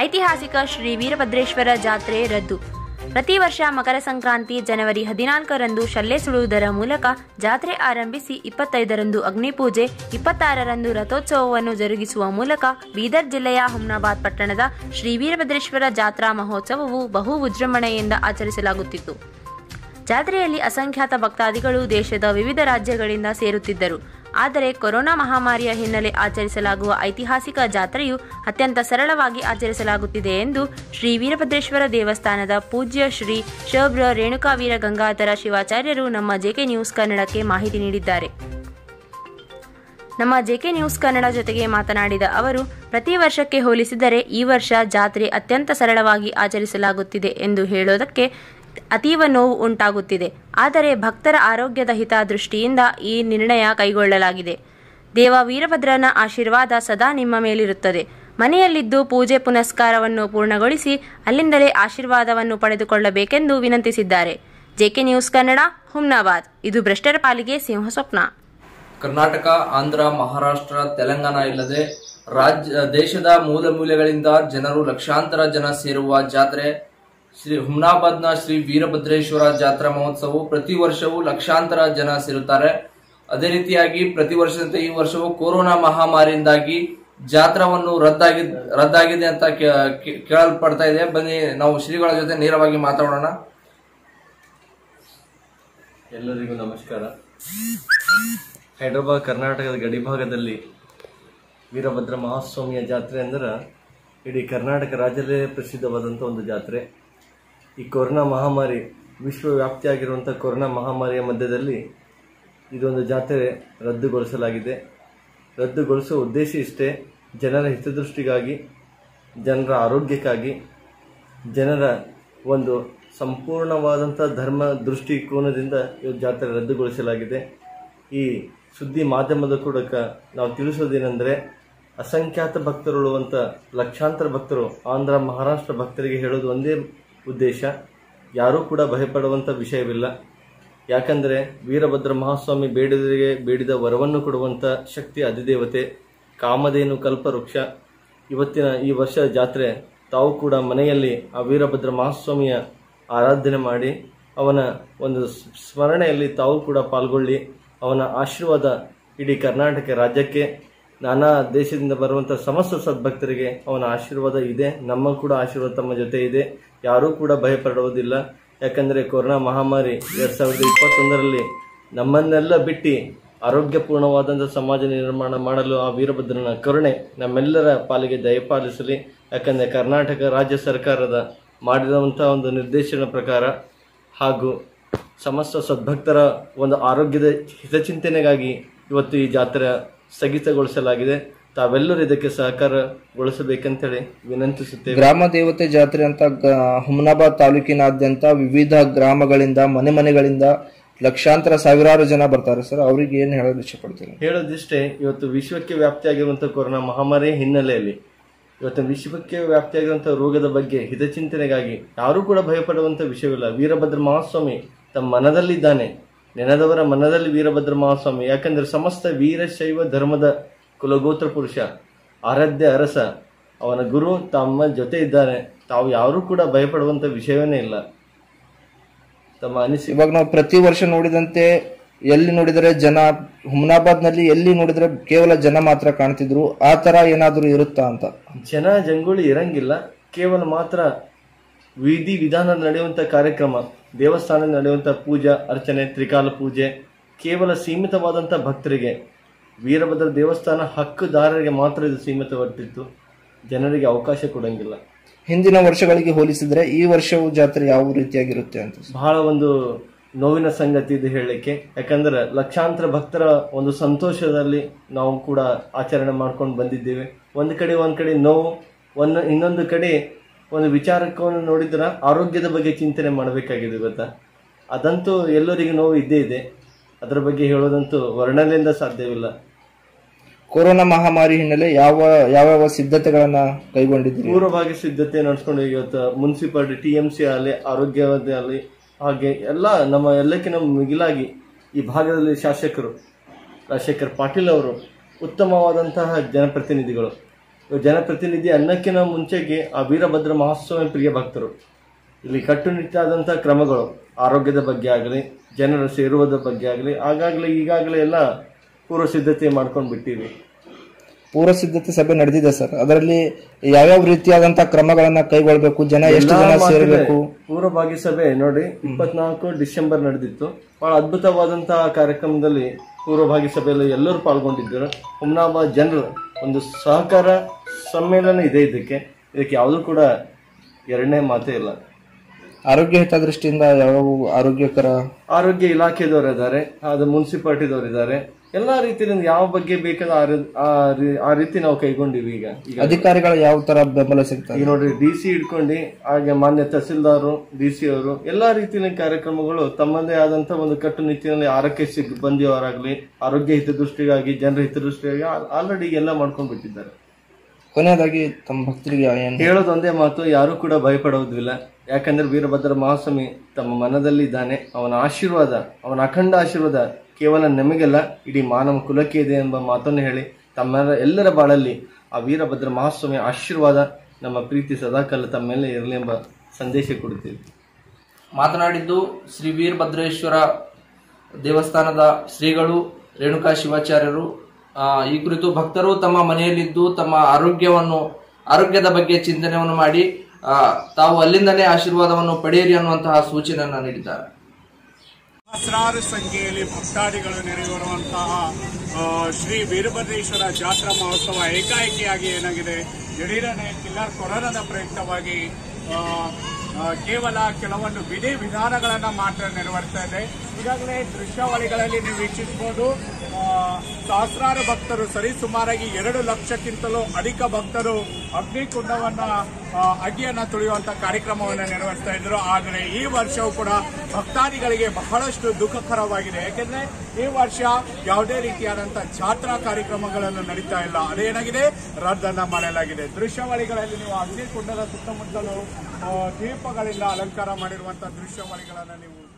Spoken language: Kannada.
ಐತಿಹಾಸಿಕ ಶ್ರೀ ವೀರಭದ್ರೇಶ್ವರ ಜಾತ್ರೆ ರದ್ದು ಪ್ರತಿ ವರ್ಷ ಮಕರ ಸಂಕ್ರಾಂತಿ ಜನವರಿ ಹದಿನಾಲ್ಕರಂದು ಶಲ್ಲೆ ಸುಡುವುದರ ಮೂಲಕ ಜಾತ್ರೆ ಆರಂಭಿಸಿ ಇಪ್ಪತ್ತೈದರಂದು ಅಗ್ನಿಪೂಜೆ ಇಪ್ಪತ್ತಾರರಂದು ರಥೋತ್ಸವವನ್ನು ಜರುಗಿಸುವ ಮೂಲಕ ಬೀದರ್ ಜಿಲ್ಲೆಯ ಹುಮ್ನಾಬಾದ್ ಪಟ್ಟಣದ ಶ್ರೀ ವೀರಭದ್ರೇಶ್ವರ ಜಾತ್ರಾ ಮಹೋತ್ಸವವು ಬಹು ವಿಜೃಂಭಣೆಯಿಂದ ಆಚರಿಸಲಾಗುತ್ತಿತ್ತು ಜಾತ್ರೆಯಲ್ಲಿ ಅಸಂಖ್ಯಾತ ಭಕ್ತಾದಿಗಳು ದೇಶದ ವಿವಿಧ ರಾಜ್ಯಗಳಿಂದ ಸೇರುತ್ತಿದ್ದರು ಆದರೆ ಕೊರೋನಾ ಮಹಾಮಾರಿಯ ಹಿನ್ನೆಲೆ ಆಚರಿಸಲಾಗುವ ಐತಿಹಾಸಿಕ ಜಾತ್ರೆಯು ಅತ್ಯಂತ ಸರಳವಾಗಿ ಆಚರಿಸಲಾಗುತ್ತಿದೆ ಎಂದು ಶ್ರೀ ವೀರಭದ್ರೇಶ್ವರ ದೇವಸ್ಥಾನದ ಪೂಜ್ಯ ಶ್ರೀ ಶೋಭ್ರ ರೇಣುಕಾವೀರ ಗಂಗಾಧರ ಶಿವಾಚಾರ್ಯರು ನಮ್ಮ ಜೆಕೆ ನ್ಯೂಸ್ ಕನ್ನಡಕ್ಕೆ ಮಾಹಿತಿ ನೀಡಿದ್ದಾರೆ ನಮ್ಮ ಜೆಕೆ ನ್ಯೂಸ್ ಕನ್ನಡ ಜೊತೆಗೆ ಮಾತನಾಡಿದ ಅವರು ಪ್ರತಿ ವರ್ಷಕ್ಕೆ ಹೋಲಿಸಿದರೆ ಈ ವರ್ಷ ಜಾತ್ರೆ ಅತ್ಯಂತ ಸರಳವಾಗಿ ಆಚರಿಸಲಾಗುತ್ತಿದೆ ಎಂದು ಹೇಳೋದಕ್ಕೆ ಅತೀವ ನೋವು ಉಂಟಾಗುತ್ತಿದೆ ಆದರೆ ಭಕ್ತರ ಆರೋಗ್ಯದ ಹಿತದೃಷ್ಟಿಯಿಂದ ಈ ನಿರ್ಣಯ ಕೈಗೊಳ್ಳಲಾಗಿದೆ ದೇವ ವೀರಭದ್ರನ ಆಶೀರ್ವಾದ ಸದಾ ನಿಮ್ಮ ಮೇಲಿರುತ್ತದೆ ಮನೆಯಲ್ಲಿದ್ದು ಪೂಜೆ ಪುನಸ್ಕಾರವನ್ನು ಪೂರ್ಣಗೊಳಿಸಿ ಅಲ್ಲಿಂದಲೇ ಆಶೀರ್ವಾದವನ್ನು ಪಡೆದುಕೊಳ್ಳಬೇಕೆಂದು ವಿನಂತಿಸಿದ್ದಾರೆ ಜೆಕೆ ನ್ಯೂಸ್ ಕನ್ನಡ ಹುಮ್ನಾಬಾದ್ ಇದು ಭ್ರಷ್ಟರ ಪಾಲಿಗೆ ಸಿಂಹ ಸ್ವಪ್ನ ಕರ್ನಾಟಕ ಆಂಧ್ರ ಮಹಾರಾಷ್ಟ್ರ ತೆಲಂಗಾಣ ಇಲ್ಲದೆ ರಾಜ್ಯ ದೇಶದ ಮೂಲ ಮೂಲೆಗಳಿಂದ ಜನರು ಲಕ್ಷಾಂತರ ಜನ ಸೇರುವ ಜಾತ್ರೆ ಶ್ರೀ ಹುಮ್ನಾಬಾದ್ನ ಶ್ರೀ ವೀರಭದ್ರೇಶ್ವರ ಜಾತ್ರಾ ಮಹೋತ್ಸವವು ಪ್ರತಿ ವರ್ಷವೂ ಲಕ್ಷಾಂತರ ಜನ ಸೇರುತ್ತಾರೆ ಅದೇ ರೀತಿಯಾಗಿ ಪ್ರತಿ ವರ್ಷದಂತೆ ಈ ವರ್ಷವೂ ಕೊರೋನಾ ಮಹಾಮಾರಿಯಿಂದಾಗಿ ಜಾತ್ರಾವನ್ನು ರದ್ದಾಗಿ ರದ್ದಾಗಿದೆ ಅಂತ ಕೇ- ಕೇ- ಕೇಳಲ್ಪಡ್ತಾ ಇದೆ ಬನ್ನಿ ನಾವು ಶ್ರೀಗಳ ಜೊತೆ ನೇರವಾಗಿ ಮಾತಾಡೋಣ ಎಲ್ಲರಿಗೂ ನಮಸ್ಕಾರ ಹೈದರಾಬಾದ್ ಕರ್ನಾಟಕದ ಗಡಿಭಾಗದಲ್ಲಿ ವೀರಭದ್ರ ಮಹಾಸ್ವಾಮಿಯ ಜಾತ್ರೆ ಅಂದ್ರೆ ಇಡೀ ಕರ್ನಾಟಕ ರಾಜ್ಯದಲ್ಲೇ ಪ್ರಸಿದ್ಧವಾದಂಥ ಒಂದು ಜಾತ್ರೆ ಈ ಕೊರೋನಾ ಮಹಾಮಾರಿ ವಿಶ್ವವ್ಯಾಪ್ತಿಯಾಗಿರುವಂಥ ಕೊರೋನಾ ಮಹಾಮಾರಿಯ ಮಧ್ಯದಲ್ಲಿ ಇದೊಂದು ಜಾತ್ರೆ ರದ್ದುಗೊಳಿಸಲಾಗಿದೆ ರದ್ದುಗೊಳಿಸುವ ಉದ್ದೇಶ ಇಷ್ಟೇ ಜನರ ಹಿತದೃಷ್ಟಿಗಾಗಿ ಜನರ ಆರೋಗ್ಯಕ್ಕಾಗಿ ಜನರ ಒಂದು ಸಂಪೂರ್ಣವಾದಂಥ ಧರ್ಮ ದೃಷ್ಟಿಕೋನದಿಂದ ಈ ಜಾತ್ರೆ ರದ್ದುಗೊಳಿಸಲಾಗಿದೆ ಈ ಸುದ್ದಿ ಮಾಧ್ಯಮದ ಕೂಡ ನಾವು ತಿಳಿಸೋದೇನೆಂದರೆ ಅಸಂಖ್ಯಾತ ಭಕ್ತರುಳುವಂಥ ಲಕ್ಷಾಂತರ ಭಕ್ತರು ಆಂಧ್ರ ಮಹಾರಾಷ್ಟ್ರ ಭಕ್ತರಿಗೆ ಹೇಳೋದು ಒಂದೇ ಉದ್ದೇಶ ಯಾರೂ ಕೂಡ ಭಯಪಡುವಂಥ ವಿಷಯವಿಲ್ಲ ಯಾಕಂದರೆ ವೀರಭದ್ರ ಮಹಾಸ್ವಾಮಿ ಬೇಡಿದರಿಗೆ ಬೇಡಿದ ವರವನ್ನು ಕೊಡುವಂಥ ಶಕ್ತಿ ಅಧಿದೇವತೆ ಕಾಮಧೇನು ಕಲ್ಪವೃಕ್ಷ ಇವತ್ತಿನ ಈ ವರ್ಷ ಜಾತ್ರೆ ತಾವು ಕೂಡ ಮನೆಯಲ್ಲಿ ಆ ವೀರಭದ್ರ ಮಹಾಸ್ವಾಮಿಯ ಆರಾಧನೆ ಮಾಡಿ ಅವನ ಒಂದು ಸ್- ಸ್ಮರಣೆಯಲ್ಲಿ ತಾವು ಕೂಡ ಪಾಲ್ಗೊಳ್ಳಿ ಅವನ ಆಶೀರ್ವಾದ ಇಡೀ ಕರ್ನಾಟಕ ರಾಜ್ಯಕ್ಕೆ ನಾನಾ ದೇಶದಿಂದ ಬರುವಂಥ ಸಮಸ್ತ ಸದ್ಭಕ್ತರಿಗೆ ಅವನ ಆಶೀರ್ವಾದ ಇದೆ ನಮ್ಮ ಕೂಡ ಆಶೀರ್ವಾದ ತಮ್ಮ ಜೊತೆ ಇದೆ ಯಾರೂ ಕೂಡ ಭಯಪಡುವುದಿಲ್ಲ ಯಾಕಂದರೆ ಕೊರೋನಾ ಮಹಾಮಾರಿ ಎರಡು ಸಾವಿರದ ಇಪ್ಪತ್ತೊಂದರಲ್ಲಿ ನಮ್ಮನ್ನೆಲ್ಲ ಬಿಟ್ಟು ಆರೋಗ್ಯಪೂರ್ಣವಾದಂಥ ಸಮಾಜ ನಿರ್ಮಾಣ ಮಾಡಲು ಆ ವೀರಭದ್ರನ ಕರುಣೆ ನಮ್ಮೆಲ್ಲರ ಪಾಲಿಗೆ ದಯಪಾಲಿಸಲಿ ಯಾಕಂದರೆ ಕರ್ನಾಟಕ ರಾಜ್ಯ ಸರ್ಕಾರದ ಮಾಡಿರುವಂಥ ಒಂದು ನಿರ್ದೇಶನ ಪ್ರಕಾರ ಹಾಗೂ ಸಮಸ್ತ ಸದ್ಭಕ್ತರ ಒಂದು ಆರೋಗ್ಯದ ಹಿತಚಿಂತನೆಗಾಗಿ ಇವತ್ತು ಈ ಜಾತ್ರೆ ಸ್ಥಗಿತಗೊಳಿಸಲಾಗಿದೆ ತಾವೆಲ್ಲರೂ ಇದಕ್ಕೆ ಸಹಕಾರಗೊಳಿಸಬೇಕಂತೇಳಿ ವಿನಂತಿಸುತ್ತೇವೆ ಗ್ರಾಮ ದೇವತೆ ಜಾತ್ರೆ ಅಂತ ಗ- ಹುಮ್ನಾಬಾದ್ ತಾಲೂಕಿನಾದ್ಯಂತ ವಿವಿಧ ಗ್ರಾಮಗಳಿಂದ ಮನೆ ಮನೆಗಳಿಂದ ಲಕ್ಷಾಂತರ ಸಾವಿರಾರು ಜನ ಬರ್ತಾರೆ ಸರ್ ಅವ್ರಿಗೆ ಏನ್ ಹೇಳೋದು ಇಷ್ಟಪಡ್ತೀರಿ ಹೇಳೋದಿಷ್ಟೇ ಇವತ್ತು ವಿಶ್ವಕ್ಕೆ ವ್ಯಾಪ್ತಿಯಾಗಿರುವಂಥ ಕೊರೋನಾ ಮಹಾಮಾರಿ ಹಿನ್ನೆಲೆಯಲ್ಲಿ ಇವತ್ತು ವಿಶ್ವಕ್ಕೆ ವ್ಯಾಪ್ತಿಯಾಗಿರುವಂಥ ರೋಗದ ಬಗ್ಗೆ ಹಿತಚಿಂತನೆಗಾಗಿ ಯಾರೂ ಕೂಡ ಭಯಪಡುವಂಥ ವಿಷಯವಿಲ್ಲ ವೀರಭದ್ರ ಮಹಾಸ್ವಾಮಿ ತಮ್ಮ ಮನದಲ್ಲಿದ್ದಾನೆ ನೆನೆದವರ ಮನದಲ್ಲಿ ವೀರಭದ್ರ ಮಹಾಸ್ವಾಮಿ ಯಾಕಂದ್ರೆ ಸಮಸ್ತ ವೀರಶೈವ ಧರ್ಮದ ಕುಲಗೋತ್ರ ಪುರುಷ ಆರಾಧ್ಯ ಅರಸ ಅವನ ಗುರು ತಮ್ಮ ಜೊತೆ ಇದ್ದಾನೆ ತಾವು ಯಾರೂ ಕೂಡ ಭಯಪಡುವಂಥ ವಿಷಯವೇ ಇಲ್ಲ ತಮ್ಮ ಅನಿಸಿಕೆ ಇವಾಗ ನಾವು ಪ್ರತಿ ವರ್ಷ ನೋಡಿದಂತೆ ಎಲ್ಲಿ ನೋಡಿದರೆ ಜನ ಹುಮ್ನಾಬಾದ್ ನಲ್ಲಿ ಎಲ್ಲಿ ನೋಡಿದ್ರೆ ಕೇವಲ ಜನ ಮಾತ್ರ ಕಾಣ್ತಿದ್ರು ಆ ತರ ಏನಾದ್ರೂ ಇರುತ್ತಾ ಅಂತ ಜನ ಜಂಗುಳಿ ಇರಂಗಿಲ್ಲ ಕೇವಲ ಮಾತ್ರ ವಿಧಿ ವಿಧಾನ ನಡೆಯುವಂಥ ಕಾರ್ಯಕ್ರಮ ದೇವಸ್ಥಾನ ನಡೆಯುವಂಥ ಪೂಜಾ ಅರ್ಚನೆ ತ್ರಿಕಾಲ ಪೂಜೆ ಕೇವಲ ಸೀಮಿತವಾದಂಥ ಭಕ್ತರಿಗೆ ವೀರಭದ್ರ ದೇವಸ್ಥಾನ ಹಕ್ಕುದಾರರಿಗೆ ಮಾತ್ರ ಇದು ಸೀಮಿತವಾಗಿತ್ತು ಜನರಿಗೆ ಅವಕಾಶ ಕೊಡಂಗಿಲ್ಲ ಹಿಂದಿನ ವರ್ಷಗಳಿಗೆ ಹೋಲಿಸಿದ್ರೆ ಈ ವರ್ಷವು ಜಾತ್ರೆ ಯಾವ ರೀತಿಯಾಗಿರುತ್ತೆ ಅಂತ ಸರ್. ಬಹಳ ಒಂದು ನೋವಿನ ಸಂಗತಿ ಇದು ಹೇಳಲಿಕ್ಕೆ ಯಾಕಂದ್ರೆ ಲಕ್ಷಾಂತರ ಭಕ್ತರ ಒಂದು ಸಂತೋಷದಲ್ಲಿ ನಾವು ಕೂಡ ಆಚರಣೆ ಮಾಡ್ಕೊಂಡು ಬಂದಿದ್ದೇವೆ ಒಂದು ಕಡೆ ಒಂದು ಕಡೆ ನೋವು ಒಂದು ಇನ್ನೊಂದು ಕಡೆ ಒಂದು ವಿಚಾರವನ್ನು ನೋಡಿದ್ರೆ ಆರೋಗ್ಯದ ಬಗ್ಗೆ ಚಿಂತನೆ ಮಾಡಬೇಕಾಗಿದೆ ಗೊತ್ತಾ ಅದಂತೂ ಎಲ್ಲರಿಗೂ ನೋವು ಇದ್ದೇ ಇದೆ ಅದರ ಬಗ್ಗೆ ಹೇಳೋದಂತೂ ವರ್ಣನೆಯಿಂದ ಸಾಧ್ಯವಿಲ್ಲ ಕೊರೋನಾ ಮಹಾಮಾರಿ ಹಿನ್ನೆಲೆ ಯಾವ ಯಾವ್ಯಾವ ಸಿದ್ಧತೆಗಳನ್ನ ಕೈಗೊಂಡಿದ್ದೀರಿ ಪೂರ್ವಭಾವಿ ಸಿದ್ಧತೆ ನಡೆಸ್ಕೊಂಡು ಇವತ್ತು ಮುನ್ಸಿಪಾಲಿಟಿ ಟಿ ಎಂ ಸಿ ಆಗಲಿ ಆರೋಗ್ಯವಾದಿ ಆಗಲಿ ಹಾಗೆ ಎಲ್ಲ ನಮ್ಮ ಎಲ್ಲಕ್ಕಿಂತ ಮಿಗಿಲಾಗಿ ಈ ಭಾಗದಲ್ಲಿ ಶಾಸಕರು ರಾಜಶೇಖರ್ ಪಾಟೀಲ್ ಅವರು ಉತ್ತಮವಾದಂತಹ ಜನಪ್ರತಿನಿಧಿಗಳು ಜನಪ್ರತಿನಿಧಿ ಅನ್ನಕ್ಕಿಂತ ಮುಂಚೆಗೆ ಆ ವೀರಭದ್ರ ಮಹೋತ್ಸವ ಪ್ರಿಯ ಭಕ್ತರು ಇಲ್ಲಿ ಕಟ್ಟುನಿಟ್ಟಾದಂಥ ಕ್ರಮಗಳು ಆರೋಗ್ಯದ ಬಗ್ಗೆ ಆಗಲಿ ಜನರು ಸೇರುವುದರ ಬಗ್ಗೆ ಆಗಲಿ ಆಗಾಗಲೇ ಈಗಾಗಲೇ ಎಲ್ಲ ಪೂರ್ವ ಸಿದ್ಧತೆ ಮಾಡ್ಕೊಂಡು ಬಿಟ್ಟಿವಿ ಪೂರ್ವ ಸಿದ್ಧತೆ ಸಭೆ ನಡೆದಿದೆ ಸರ್ ಅದರಲ್ಲಿ ಯಾವ್ಯಾವ ರೀತಿಯಾದಂತ ಕ್ರಮಗಳನ್ನ ಕೈಗೊಳ್ಬೇಕು ಜನ ಎಷ್ಟು ಎಲ್ಲಾ ಜನ ಮಾತಿದೆ. ಸೇರಬೇಕು ಪೂರ್ವಭಾವಿ ಸಭೆ ನೋಡಿ ಇಪ್ಪತ್ನಾಲ್ಕು ಡಿಸೆಂಬರ್ ನಡೆದಿತ್ತು ಬಹಳ ಅದ್ಭುತವಾದಂತಹ ಕಾರ್ಯಕ್ರಮದಲ್ಲಿ ಪೂರ್ವಭಾವಿ ಸಭೆಯಲ್ಲಿ ಎಲ್ಲರೂ ಪಾಲ್ಗೊಂಡಿದ್ದರು ಹುಮ್ನಾಬಾದ್ ಜನರು ಒಂದು ಸಹಕಾರ ಸಮ್ಮೇಳನ ಇದೆ ಇದಕ್ಕೆ ಇದಕ್ಕೆ ಯಾವುದೂ ಕೂಡ ಎರಡನೇ ಮಾತೇ ಇಲ್ಲ ಆರೋಗ್ಯ ಹಿತದೃಷ್ಟಿಯಿಂದ ಯಾವ ಆರೋಗ್ಯಕರ ಆರೋಗ್ಯ ಇಲಾಖೆದವರು ಇದ್ದಾರೆ ಅದು ಮುನ್ಸಿಪಾಲಿಟಿದವರು ಇದ್ದಾರೆ ಎಲ್ಲಾ ರೀತಿಯಿಂದ ಯಾವ ಬಗ್ಗೆ ಬೇಕಾದ ಆ ರೀ- ಆ ರೀ- ಆ ರೀತಿ ನಾವು ಕೈಗೊಂಡಿವಿ ಈಗ ಈಗ ಅಧಿಕಾರಿಗಳು ಯಾವ ತರ ಬೆಂಬಲ ಸಿಗ್ತಾರೆ ಈಗ ನೋಡ್ರಿ ಡಿ ಸಿ ಹಿಡ್ಕೊಂಡು ಹಾಗೆ ಮಾನ್ಯ ತಹಸೀಲ್ದಾರು ಡಿ ಸಿ ಅವರು ಎಲ್ಲಾ ರೀತಿಯ ಕಾರ್ಯಕ್ರಮಗಳು ತಮ್ಮದೇ ಆದಂತ ಒಂದು ಕಟ್ಟುನಿಟ್ಟಿನಲ್ಲಿ ಆರೋಗ್ಯ ಸಿಬ್ಬಂದಿಯವರಾಗ್ಲಿ ಆರೋಗ್ಯ ಹಿತದೃಷ್ಟಿಗಾಗಿ ಜನರ ಹಿತದೃಷ್ಟಿಗಾಗಿ ಆಲ್ರೆಡಿ ಎಲ್ಲ ಮಾಡ್ಕೊಂಡ್ ಬಿಟ್ಟಿದ್ದಾರೆ ಕೊನೆಯದಾಗಿ ತಮ್ಮ ಭಕ್ತರಿಗೆ ಏನು ಹೇಳೋದು ಒಂದೇ ಮಾತು ಯಾರು ಕೂಡ ಭಯಪಡುವುದಿಲ್ಲ ಯಾಕಂದ್ರೆ ವೀರಭದ್ರ ಮಹಾಸ್ವಾಮಿ ತಮ್ಮ ಮನದಲ್ಲಿ ಇದ್ದಾನೆ ಅವನ ಆಶೀರ್ವಾದ ಅವನ ಅಖಂಡ ಆಶೀರ್ವಾದ ಕೇವಲ ನಮಗೆಲ್ಲ ಇಡೀ ಮಾನವ ಕುಲಕ್ಕೆ ಇದೆ ಎಂಬ ಮಾತನ್ನು ಹೇಳಿ ತಮ್ಮೆಲ್ಲ ಎಲ್ಲರ ಬಾಳಲ್ಲಿ ಆ ವೀರಭದ್ರ ಮಹಾಸ್ವಾಮಿ ಆಶೀರ್ವಾದ ನಮ್ಮ ಪ್ರೀತಿ ಸದಾಕಾಲ ತಮ್ಮ ಮೇಲೆ ಇರಲಿ ಎಂಬ ಸಂದೇಶ ಕೊಡುತ್ತೀವಿ ಮಾತನಾಡಿದ್ದು ಶ್ರೀ ವೀರಭದ್ರೇಶ್ವರ ದೇವಸ್ಥಾನದ ಶ್ರೀಗಳು ರೇಣುಕಾ ಶಿವಾಚಾರ್ಯರು ಆ, ಈ ಕುರಿತು ಭಕ್ತರು ತಮ್ಮ ಮನೆಯಲ್ಲಿದ್ದು ತಮ್ಮ ಆರೋಗ್ಯವನ್ನು ಆರೋಗ್ಯದ ಬಗ್ಗೆ ಚಿಂತನೆಯನ್ನು ಮಾಡಿ ಆ, ತಾವು ಅಲ್ಲಿಂದಲೇ ಆಶೀರ್ವಾದವನ್ನು ಪಡೆಯಿರಿ ಅನ್ನುವಂತಹ ಸೂಚನೆಯನ್ನು ನೀಡಿದ್ದಾರೆ ಸಹಸ್ರಾರು ಸಂಖ್ಯೆಯಲ್ಲಿ ಭಕ್ತಾದಿಗಳು ನೆರೆಯುವಂತಹ ಆ, ಶ್ರೀ ವೀರಭದ್ರೇಶ್ವರ ಜಾತ್ರಾ ಮಹೋತ್ಸವ ಏಕಾಏಕಿಯಾಗಿ ಏನಾಗಿದೆ ದಿಢೀರನೆ ಕಿಲ್ಲರ್ ಕೊರೋನಾದ ಪ್ರಯುಕ್ತವಾಗಿ ಆ, ಆ, ಕೇವಲ ಕೆಲವೊಂದು ವಿಧಿ ವಿಧಾನಗಳನ್ನ ಮಾತ್ರ ನೆರವೇರ್ತಾ ಇದೆ ಈಗಾಗಲೇ ದೃಶ್ಯಾವಳಿಗಳಲ್ಲಿ ನೀವು ವೀಕ್ಷಿಸಬಹುದು ಆ, ಸಹಸ್ರಾರು ಭಕ್ತರು ಸರಿಸುಮಾರಾಗಿ ಎರಡು ಲಕ್ಷಕ್ಕಿಂತಲೂ ಅಧಿಕ ಭಕ್ತರು ಅಗ್ನಿಕುಂಡವನ್ನ ಆ, ಅಗ್ಗಿಯನ್ನ ತುಳಿಯುವಂತ ಕಾರ್ಯಕ್ರಮವನ್ನು ನೆರವೇರಿಸ್ತಾ ಇದ್ರು ಆದರೆ ಈ ವರ್ಷವೂ ಕೂಡ ಭಕ್ತಾದಿಗಳಿಗೆ ಬಹಳಷ್ಟು ದುಃಖಕರವಾಗಿದೆ ಯಾಕೆಂದ್ರೆ ಈ ವರ್ಷ ಯಾವುದೇ ರೀತಿಯಾದಂತಹ ಜಾತ್ರಾ ಕಾರ್ಯಕ್ರಮಗಳನ್ನು ನಡೀತಾ ಇಲ್ಲ ಅದೇನಾಗಿದೆ ರದ್ದನ್ನ ಮಾಡಲಾಗಿದೆ ದೃಶ್ಯಾವಳಿಗಳಲ್ಲಿ ನೀವು ಅಗ್ನಿಕುಂಡದ ಸುತ್ತಮುತ್ತಲು ಆ, ದೀಪಗಳಿಂದ ಅಲಂಕಾರ ಮಾಡಿರುವಂತಹ ದೃಶ್ಯಾವಳಿಗಳನ್ನು ನೀವು